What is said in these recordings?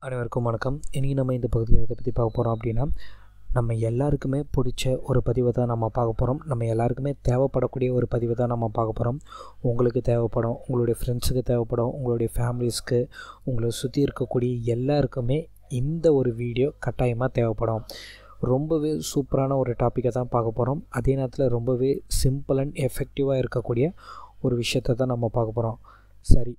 அனைவருக்கும் வணக்கம் இன்றைக்கி நம்ம இந்த பகுதியில் எதை பற்றி பார்க்க போகிறோம் அப்படின்னா நம்ம எல்லாருக்குமே பிடிச்ச ஒரு பதிவை தான் நம்ம பார்க்க போகிறோம் நம்ம எல்லாருக்குமே தேவைப்படக்கூடிய ஒரு பதிவை தான் நம்ம பார்க்க போகிறோம் உங்களுக்கு தேவைப்படும் உங்களுடைய ஃப்ரெண்ட்ஸுக்கு தேவைப்படும் உங்களுடைய ஃபேமிலிஸ்க்கு உங்களை சுற்றி இருக்கக்கூடிய எல்லாருக்குமே இந்த ஒரு வீடியோ கட்டாயமாக தேவைப்படும் ரொம்பவே சூப்பரான ஒரு டாப்பிக்கை தான் பார்க்க போகிறோம் அதே நேரத்தில் ரொம்பவே சிம்பிள் அண்ட் எஃபெக்டிவாக இருக்கக்கூடிய ஒரு விஷயத்தை தான் நம்ம பார்க்க போகிறோம் சரி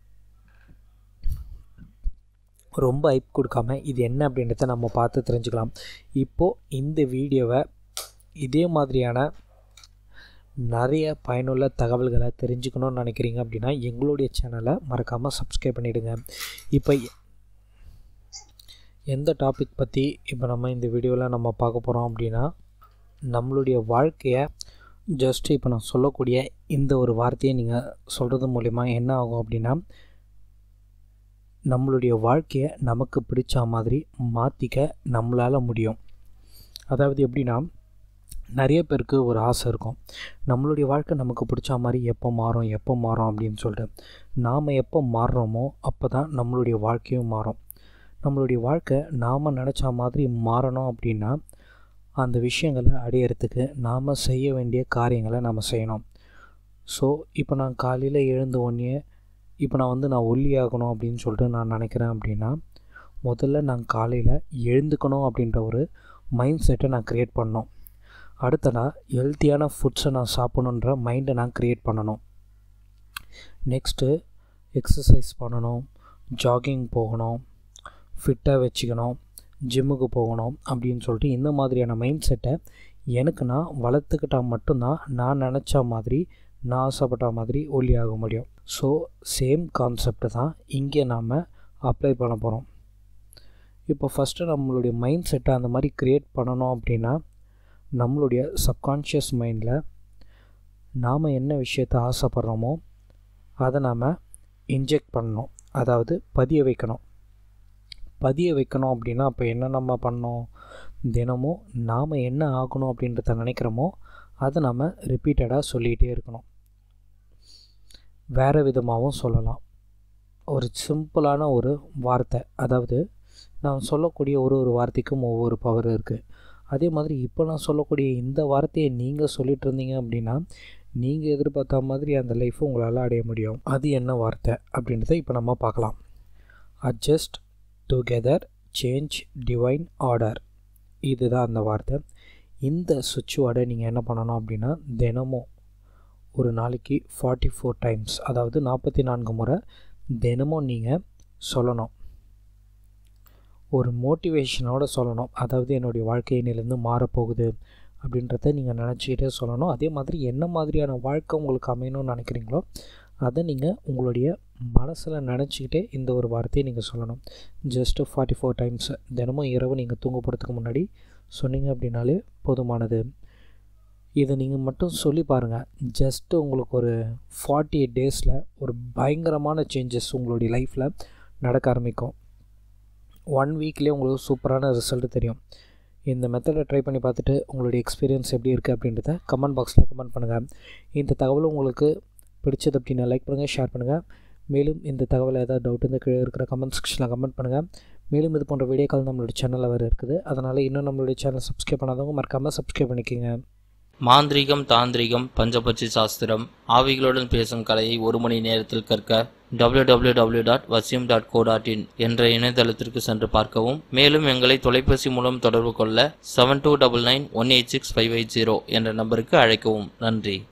ரொம்ப ஐப் கொடுக்காம இது என்ன அப்படின்றத நம்ம பார்த்து தெரிஞ்சுக்கலாம் இப்போது இந்த வீடியோவை இதே மாதிரியான நிறைய பயனுள்ள தகவல்களை தெரிஞ்சுக்கணும்னு நினைக்கிறீங்க அப்படின்னா எங்களுடைய சேனலை மறக்காமல் சப்ஸ்கிரைப் பண்ணிவிடுங்க இப்போ எந்த டாபிக் பற்றி இப்போ நம்ம இந்த வீடியோவில் நம்ம பார்க்க போகிறோம் அப்படின்னா நம்மளுடைய வாழ்க்கையை ஜஸ்ட் இப்போ நான் சொல்லக்கூடிய இந்த ஒரு வார்த்தையை நீங்கள் சொல்கிறது மூலிமா என்ன ஆகும் அப்படின்னா நம்மளுடைய வாழ்க்கையை நமக்கு பிடிச்ச மாதிரி மாற்றிக்க நம்மளால் முடியும் அதாவது எப்படின்னா நிறைய பேருக்கு ஒரு ஆசை இருக்கும் நம்மளுடைய வாழ்க்கை நமக்கு பிடிச்ச மாதிரி எப்போ மாறும் எப்போ மாறும் அப்படின்னு சொல்லிட்டு நாம் எப்போ மாறுறோமோ அப்போ தான் நம்மளுடைய வாழ்க்கையும் மாறும் நம்மளுடைய வாழ்க்கை நாம் நினச்ச மாதிரி மாறணும் அப்படின்னா அந்த விஷயங்களை அடையிறதுக்கு நாம் செய்ய வேண்டிய காரியங்களை நாம் செய்யணும் ஸோ இப்போ நான் காலையில் எழுந்த உடனே இப்போ நான் வந்து நான் ஒல்லி ஆகணும் அப்படின்னு சொல்லிட்டு நான் நினைக்கிறேன் அப்படின்னா முதல்ல நான் காலையில் எழுந்துக்கணும் அப்படின்ற ஒரு மைண்ட் செட்டை நான் க்ரியேட் பண்ணணும் அடுத்ததாக ஹெல்த்தியான ஃபுட்ஸை நான் சாப்பிடணுன்ற மைண்டை நான் க்ரியேட் பண்ணணும் நெக்ஸ்ட்டு எக்ஸசைஸ் பண்ணணும் ஜாகிங் போகணும் ஃபிட்டாக வச்சுக்கணும் ஜிம்முக்கு போகணும் அப்படின்னு சொல்லிட்டு இந்த மாதிரியான மைண்ட் செட்டை எனக்கு நான் வளர்த்துக்கிட்டால் மட்டும்தான் நான் நினச்ச மாதிரி நான் ஆசைப்பட்ட மாதிரி ஒல்லி ஆக முடியும் ஸோ சேம் கான்செப்ட் தான் இங்கே நாம் அப்ளை பண்ண போகிறோம் இப்போ ஃபஸ்ட்டு நம்மளுடைய மைண்ட் செட்டை அந்த மாதிரி க்ரியேட் பண்ணணும் அப்படின்னா நம்மளுடைய சப்கான்ஷியஸ் மைண்டில் நாம் என்ன விஷயத்தை ஆசைப்படுறோமோ அதை நாம் இன்ஜெக்ட் பண்ணணும் அதாவது பதிய வைக்கணும் பதிய வைக்கணும் அப்படின்னா அப்போ என்ன நம்ம பண்ணோம் தினமும் நாம் என்ன ஆகணும் அப்படின்றத நினைக்கிறோமோ அதை நம்ம ரிப்பீட்டடாக சொல்லிகிட்டே இருக்கணும் வேறு விதமாகவும் சொல்லலாம் ஒரு சிம்பிளான ஒரு வார்த்தை அதாவது நான் சொல்லக்கூடிய ஒரு ஒரு வார்த்தைக்கும் ஒவ்வொரு பவர் இருக்குது அதே மாதிரி இப்போ நான் சொல்லக்கூடிய இந்த வார்த்தையை நீங்கள் சொல்லிட்டு இருந்தீங்க அப்படின்னா நீங்கள் எதிர்பார்த்த மாதிரி அந்த லைஃப்பை உங்களால் அடைய முடியும் அது என்ன வார்த்தை அப்படின்றத இப்போ நம்ம பார்க்கலாம் adjust together change divine order இதுதான் அந்த வார்த்தை இந்த சுவிட்ச் வேர்டை நீங்கள் என்ன பண்ணணும் அப்படின்னா தினமும் ஒரு நாளைக்கு ஃபார்ட்டி ஃபோர் டைம்ஸ் அதாவது நாற்பத்தி நான்கு முறை தினமும் நீங்கள் சொல்லணும் ஒரு மோட்டிவேஷனோட சொல்லணும் அதாவது என்னுடைய வாழ்க்கையினிலேருந்து மாறப்போகுது அப்படின்றத நீங்கள் நினச்சிக்கிட்டே சொல்லணும் அதே மாதிரி என்ன மாதிரியான வாழ்க்கை உங்களுக்கு அமையணும்னு நினைக்கிறீங்களோ அதை நீங்கள் உங்களுடைய மனசில் நினச்சிக்கிட்டே இந்த ஒரு வார்த்தையை நீங்கள் சொல்லணும் ஜஸ்ட்டு ஃபார்ட்டி ஃபோர் டைம்ஸ் தினமும் இரவு நீங்கள் தூங்க போகிறதுக்கு முன்னாடி சொன்னீங்க அப்படின்னாலே போதுமானது இதை நீங்கள் மட்டும் சொல்லி பாருங்கள் ஜஸ்ட்டு உங்களுக்கு ஒரு ஃபார்ட்டி எயிட் டேஸில் ஒரு பயங்கரமான சேஞ்சஸ் உங்களுடைய லைஃப்பில் நடக்க ஆரம்பிக்கும் ஒன் வீக்லேயே உங்களுக்கு சூப்பரான ரிசல்ட் தெரியும் இந்த மெத்தடை ட்ரை பண்ணி பார்த்துட்டு உங்களுடைய எக்ஸ்பீரியன்ஸ் எப்படி இருக்குது அப்படின்றத கமெண்ட் பாக்ஸில் கமெண்ட் பண்ணுங்கள் இந்த தகவல் உங்களுக்கு பிடிச்சது அப்படின்னா லைக் பண்ணுங்கள் ஷேர் பண்ணுங்கள் மேலும் இந்த தகவல் ஏதாவது டவுட் இந்த கீழே இருக்கிற கமெண்ட் செக்ஷனில் கமெண்ட் பண்ணுங்கள் மேலும் இது போன்ற வீடியோக்கள் நம்மளுடைய சேனலில் வேறு இருக்குது அதனால் இன்னும் நம்மளுடைய சேனல் சப்ஸ்கிரைப் பண்ணாதவங்க மறக்காமல் சப்ஸ்கிரைப் பண்ணிக்கோங்க மாந்திரிகம் தாந்திரிகம் பஞ்சபட்சி சாஸ்திரம் ஆவிகளுடன் பேசும் கலையை ஒரு மணி நேரத்தில் கற்க W W W dot Vasiyam dot go dot in என்ற இணையதளத்திற்கு சென்று பார்க்கவும் மேலும் எங்களை தொலைபேசி மூலம் தொடர்பு கொள்ள seven two double nine one eight six five eight zero என்ற நம்பருக்கு அழைக்கவும் நன்றி